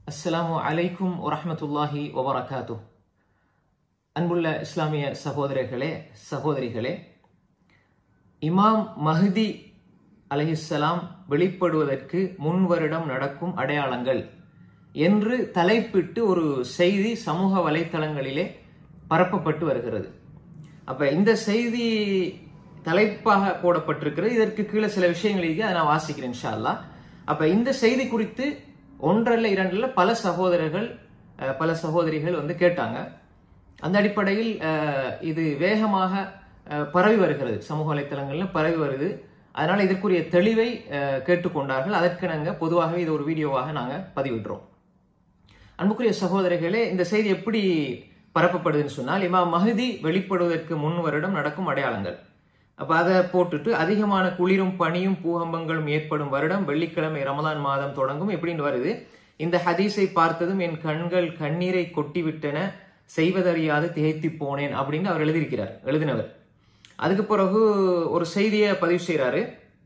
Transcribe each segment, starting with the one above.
அஸ்ஸலாமு அலைக்கும் வரஹ்மத்துல்லாஹி வபரகாத்து அன்புள்ள இஸ்லாமிய சகோதரர்களே சகோதரிகளே இமாம் மஹ்தி அலைஹிஸ்ஸலாம் வெளிப்படுவதற்கு முன் வருடம் நடக்கும் அடையாளங்கள் என்று தலைப்பிட்டு ஒரு செய்தி சமூக வலைத்தளங்களிலே பரப்பப்பட்டு வருகிறது அப்ப இந்த செய்தி தலைப்பாக போடப்பட்டிருக்கிறது இதற்கு கீழே சில விஷயங்கள் இருக்கு அதை நான் வாசிக்கிறேன் இன்ஷா அல்லாஹ் அப்ப இந்த செய்தி குறித்து ஒன்றல்ல இரண்டல்ல பல சகோதரர்கள் அஹ், பல சகோதரிகள் வந்து கேட்டாங்க அந்த அடிப்படையில் அஹ், இது வேகமாக அஹ், பரவி வருகிறது சமூக வலைத்தளங்கள்ல பரவி வருது அதனால இதற்குரிய தெளிவை அஹ், கேட்டுக்கொண்டார்கள் அதற்கு நாங்க பொதுவாகவே இது ஒரு வீடியோவாக நாங்க பதிவிடுறோம் அன்புக்குரிய சகோதரர்களே இந்த செய்தி எப்படி பரப்பப்படுதுன்னு சொன்னால் இமாம் மஹதி வெளிப்படுவதற்கு முன் வருடம் நடக்கும் அடையாளங்கள் அப்ப அதை போட்டுட்டு அதிகமான குளிரும் பனியும் பூகம்பங்களும் ஏற்படும் வருடம் வெள்ளிக்கிழமை ரமலான் மாதம் தொடங்கும் எப்படின்னு வருது இந்த ஹதீஸை பார்த்ததும் என் கண்கள் கண்ணீரை கொட்டிவிட்டன செய்வதறியாது திகைத்து போனேன் அப்படின்னு அவர் எழுதியிருக்கிறார் எழுதினவர் அதுக்கு பிறகு ஒரு செய்தியை பதிவு செய்கிறாரு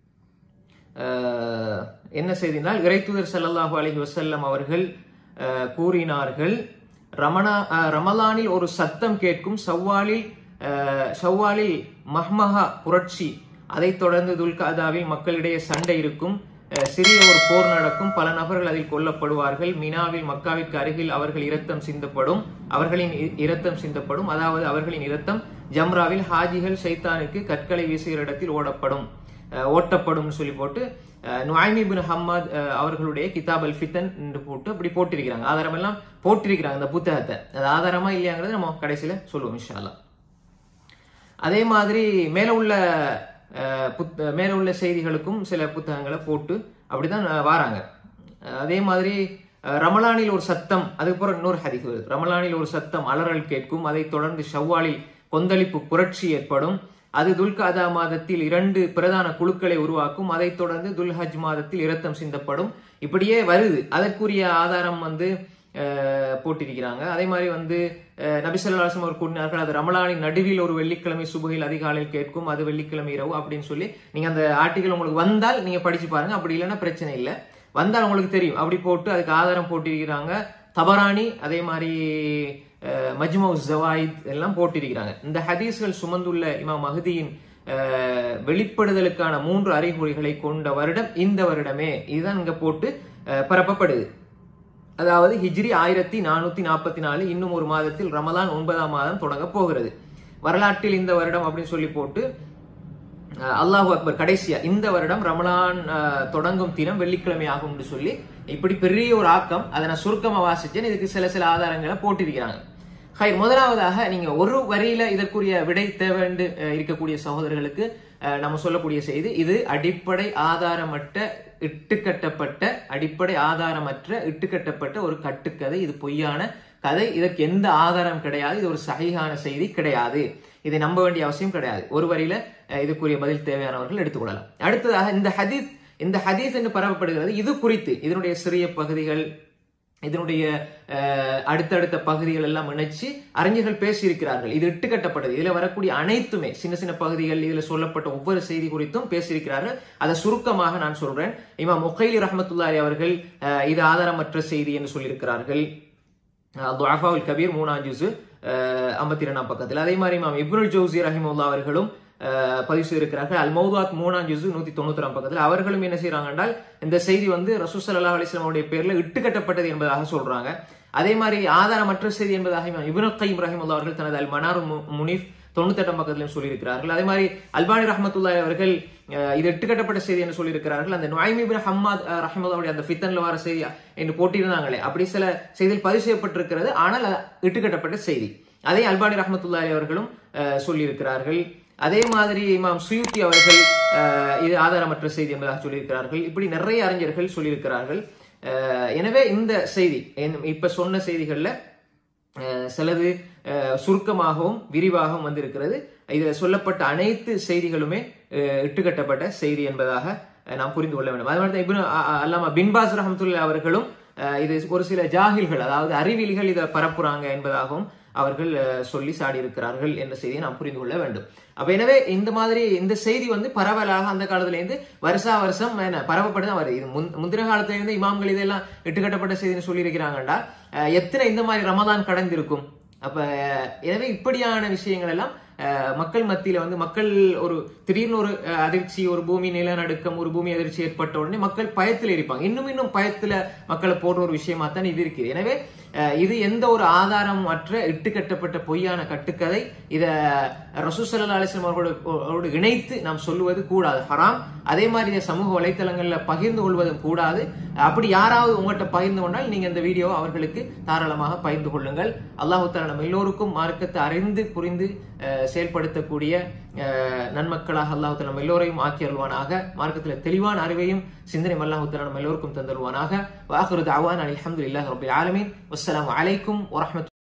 அஹ், என்ன செய்தினால் இறைத்துதர் ஸல்லல்லாஹு அலைஹி வஸல்லம் அவர்கள் அஹ், கூறினார்கள் ரமணா அஹ், ரமலானில் ஒரு சத்தம் கேட்கும் சவ்வாலில் அஹ், ஷவ்வாலில் மஹ்மஹா புரட்சி அதைத் தொடர்ந்து துல்காதாவில் மக்களிடையே சண்டை இருக்கும் அஹ், சிறிய ஒரு போர் நடக்கும் பல நபர்கள் அதில் கொல்லப்படுவார்கள் மினாவில் மக்காவிற்கு அருகில் அவர்கள் இரத்தம் சிந்தப்படும் அவர்களின் இ- இரத்தம் சிந்தப்படும் அதாவது அவர்களின் இரத்தம் ஜம்ராவில் ஹாஜிகள் சைத்தானுக்கு கற்களை வீசுகிற இடத்தில் ஓடப்படும் அஹ், ஓட்டப்படும்னு சொல்லி போட்டு அஹ், நுஐமி பின் ஹம்மத் அஹ், அவர்களுடைய கிதாப் அல் ஃபித்தன் என்று போட்டு அப்படி போட்டிருக்கிறாங்க ஆதாரம் எல்லாம் போட்டிருக்கிறாங்க இந்த புத்தகத்தை அது ஆதாரமா இல்லையாங்கிறது நம்ம கடைசியில சொல்லுவோம் இன்ஷா அல்லாஹ் அதே மாதிரி மேல உள்ள அஹ், புத்த மேல உள்ள செய்திகளுக்கும் சில புத்தகங்களை போட்டு அப்படிதான் அஹ், வாராங்க அஹ், அதே மாதிரி அஹ், ரமலானில் ஒரு சத்தம் அதுக்கப்புறம் இன்னொரு ஹதீஸ் வருது ரமலானில் ஒரு சத்தம் அலறல் கேட்கும் அதைத் தொடர்ந்து ஷவ்வாலில் கொந்தளிப்பு புரட்சி ஏற்படும் அது துல்காதா மாதத்தில் இரண்டு பிரதான குழுக்களை உருவாக்கும் அதைத் தொடர்ந்து துல்ஹஜ் மாதத்தில் இரத்தம் சிந்தப்படும் இப்படியே வருது அதற்குரிய ஆதாரம் வந்து அஹ், போட்டிருக்கிறாங்க அதே மாதிரி வந்து அஹ், நபி ஸல்லல்லாஹு அலைஹி வஸல்லம் அவர் கூறினார்கள் அது ரமலானின் நடுவில் ஒரு வெள்ளிக்கிழமை சுபுகில் அதிகாலையில் கேட்கும் அது வெள்ளிக்கிழமை இரவு அப்படின்னு சொல்லி நீங்க அந்த ஆர்டிகல் உங்களுக்கு வந்தால் நீங்க படிச்சு பாருங்க அப்படி இல்லைன்னா பிரச்சனை இல்லை வந்தால் உங்களுக்கு தெரியும் அப்படி போட்டு அதுக்கு ஆதாரம் போட்டிருக்கிறாங்க தபரானி அதே மாதிரி அஹ், மஜ்மு ஜவாயித் எல்லாம் போட்டிருக்கிறாங்க இந்த ஹதீஸ்கள் சுமந்துள்ள இமாம் மஹதியின் அஹ், வெளிப்படுதலுக்கான மூன்று அறிகுறிகளை கொண்ட வருடம் இந்த வருடமே இதுதான் இங்க போட்டு அஹ், பரப்பப்படுது அதாவது ஹிஜ்ரி ஆயிரத்தி நானூத்தி நாற்பத்தி நாலு இன்னும் ஒரு மாதத்தில் ரமலான் ஒன்பதாம் மாதம் தொடங்க போகிறது வரலாற்றில் இந்த வருடம் அப்படின்னு சொல்லி போட்டு அஹ், அல்லாஹு அக்பர் கடைசியா இந்த வருடம் ரமலான் அஹ், தொடங்கும் தினம் வெள்ளிக்கிழமை ஆகும்னு சொல்லி இப்படி பெரிய ஒரு ஆக்கம் அதை நான் சுருக்கமா வாசிச்சேன் இதுக்கு சில சில ஆதாரங்களை போட்டிருக்கிறாங்க ஹை முதலாவதாக நீங்க ஒரு வரியில இதற்குரிய விடை தேவைண்டு அஹ், இருக்கக்கூடிய சகோதரர்களுக்கு அஹ், நம்ம சொல்லக்கூடிய செய்தி இது அடிப்படை ஆதாரமற்ற இட்டுக்கட்டப்பட்ட அடிப்படை ஆதாரமற்ற இட்டுக்கட்டப்பட்ட ஒரு கட்டுக்கதை இது பொய்யான கதை இதற்கு எந்த ஆதாரம் கிடையாது இது ஒரு சகிகான செய்தி கிடையாது இதை நம்ப வேண்டிய அவசியம் கிடையாது ஒரு வரியில அஹ், இதுக்குரிய பதில் தேவையானவர்கள் எடுத்துக்கொள்ளலாம் அடுத்ததாக இந்த ஹதீஸ் இந்த ஹதீஸ் என்று பரப்பப்படுகிறது இது குறித்து இதனுடைய சிறிய பகுதிகள் இதனுடைய அஹ், அடுத்தடுத்த பகுதிகள் எல்லாம் இணைச்சு அறிஞர்கள் பேசியிருக்கிறார்கள் இது இட்டுக்கட்டப்பட்டது இதுல வரக்கூடிய அனைத்துமே சின்ன சின்ன பகுதிகள் இதுல சொல்லப்பட்ட ஒவ்வொரு செய்தி குறித்தும் பேசியிருக்கிறார்கள் அதை சுருக்கமாக நான் சொல்றேன் இமாம் முகைலி ரஹமத்துல்லாரி அவர்கள் அஹ், இது ஆதாரமற்ற செய்தி என்று சொல்லியிருக்கிறார்கள் துவாஃபாவுல் கபீர் மூணாம் ஜூஸ் ஐம்பத்தி ரெண்டாம் பக்கத்தில் அதே மாதிரி இமாம் இப்னுல் ஜவுசி ரஹிமுல்லா அவர்களும் அஹ், பதிவு செய்திருக்கிறார்கள் அல் மௌதாத் மூணாம் ஜூஸ் நூத்தி தொண்ணூத்தி பக்கத்தில் அவர்களும் என்ன செய்றாங்க என்றால் இந்த செய்தி வந்து ரசூல் ஸல்லல்லாஹு அலைஹி வஸல்லம் உடைய பேர்ல இட்டுக்கட்டப்பட்டது என்பதாக சொல்றாங்க அதே மாதிரி ஆதாரமற்ற செய்தி என்பதாக இமாம் இப்னு கைம் ரஹிமுல்லா அவர்கள் தனது அல் மனார் மு- முனீஃப் தொண்ணூத்தெட்டாம் பக்கத்திலும் சொல்லியிருக்கிறார்கள் அதே மாதிரி அல்பானி ரஹமத்துல்லாஹி அவர்கள் அஹ், இது எட்டுக்கட்டப்பட்ட செய்தி என்று சொல்லியிருக்கிறார்கள் அந்த நுழைமி பின் ஹம்மாத் அஹ், ரஹிமத்துல்லாவுடைய அந்த ஃபித்தன்ல வர செய்தி என்று போட்டிருந்தாங்களே அப்படி சில செய்தியில் பதிவு செய்யப்பட்டிருக்கிறது ஆனால் அது இட்டுக்கட்டப்பட்ட செய்தி அதே அல்பானி ரஹமத்துல்லாஹி அவர்களும் அஹ், சொல்லியிருக்கிறார்கள் அதே மாதிரி இமாம் சுயூத்தி அவர்கள் அஹ், இது ஆதாரமற்ற செய்தி என்பதாக சொல்லியிருக்கிறார்கள் இப்படி நிறைய அறிஞர்கள் சொல்லியிருக்கிறார்கள் அஹ், எனவே இந்த செய்தி என்- இப்ப சொன்ன செய்திகள்ல அஹ், சிலது அஹ், சுருக்கமாகவும் விரிவாகவும் வந்திருக்கிறது இதில் சொல்லப்பட்ட அனைத்து செய்திகளுமே அஹ், இட்டுக்கட்டப்பட்ட செய்தி என்பதாக அஹ், நாம் புரிந்து கொள்ள வேண்டும் அது மாதிரி தான் இப்னு அ- அ- அல்லாமா பின்பாஸ் ரஹமத்துல்லா அவர்களும் அஹ், இது ஒரு சில ஜாகில்கள் அதாவது அறிவிலிகள் இதை பரப்புறாங்க என்பதாகவும் அவர்கள் அஹ், சொல்லி சாடி இருக்கிறார்கள் என்ற செய்தியை நாம் புரிந்து கொள்ள வேண்டும் அப்ப எனவே இந்த மாதிரி இந்த செய்தி வந்து பரவலாக அந்த காலத்துல இருந்து வருஷா வருஷம் என்ன பரவப்பட்டு வருது இது முன்- முந்தின காலத்துல இருந்து இமாம்கள் இதெல்லாம் இட்டுக்கட்டப்பட்ட செய்தின்னு சொல்லி இருக்கிறாங்கடா எத்தனை இந்த மாதிரி ரமதான் கடந்திருக்கும் அப்ப எனவே இப்படியான விஷயங்கள் எல்லாம் அஹ், மக்கள் மத்தியில வந்து மக்கள் ஒரு திடீர்னு ஒரு அஹ், அதிர்ச்சி ஒரு பூமி நிலநடுக்கம் ஒரு பூமி அதிர்ச்சி ஏற்பட்ட உடனே மக்கள் பயத்தில் இருப்பாங்க இன்னும் இன்னும் பயத்துல மக்களை போடுற ஒரு விஷயமா தான் இது இருக்குது எனவே அஹ், இது எந்த ஒரு ஆதாரம் அற்ற இட்டுக்கட்டப்பட்ட பொய்யான கட்டுக்கதை இத ரசூசல்லா அலிஸ்லாம் அவர்களோடு அவரோடு இணைத்து நாம் சொல்லுவது கூடாது ஹராம் அதே மாதிரி இதை சமூக வலைத்தளங்கள்ல பகிர்ந்து கொள்வதும் கூடாது அப்படி யாராவது உங்கள்கிட்ட பகிர்ந்து கொண்டால் நீங்க இந்த வீடியோ அவர்களுக்கு தாராளமாக பகிர்ந்து கொள்ளுங்கள் அல்லாஹு தாலா நம்ம எல்லோருக்கும் மார்க்கத்தை அறிந்து புரிந்து அஹ், செயல்படுத்தக்கூடிய அஹ், நன்மக்களாக அல்லாஹு தாலா நம்ம எல்லோரையும் ஆக்கி அருள்வானாக மார்க்கத்தில் தெளிவான அறிவையும் சிந்தனை அல்லாஹு தாலா நம்ம எல்லோருக்கும் தந்தருவானாக வாஹுரு தாவான் அல்ஹம்துலில்லாஹி ரபில் ஆலமீன் வஸ்ஸலாமு அலைக்கும் வரஹ்மத்துல்லாஹி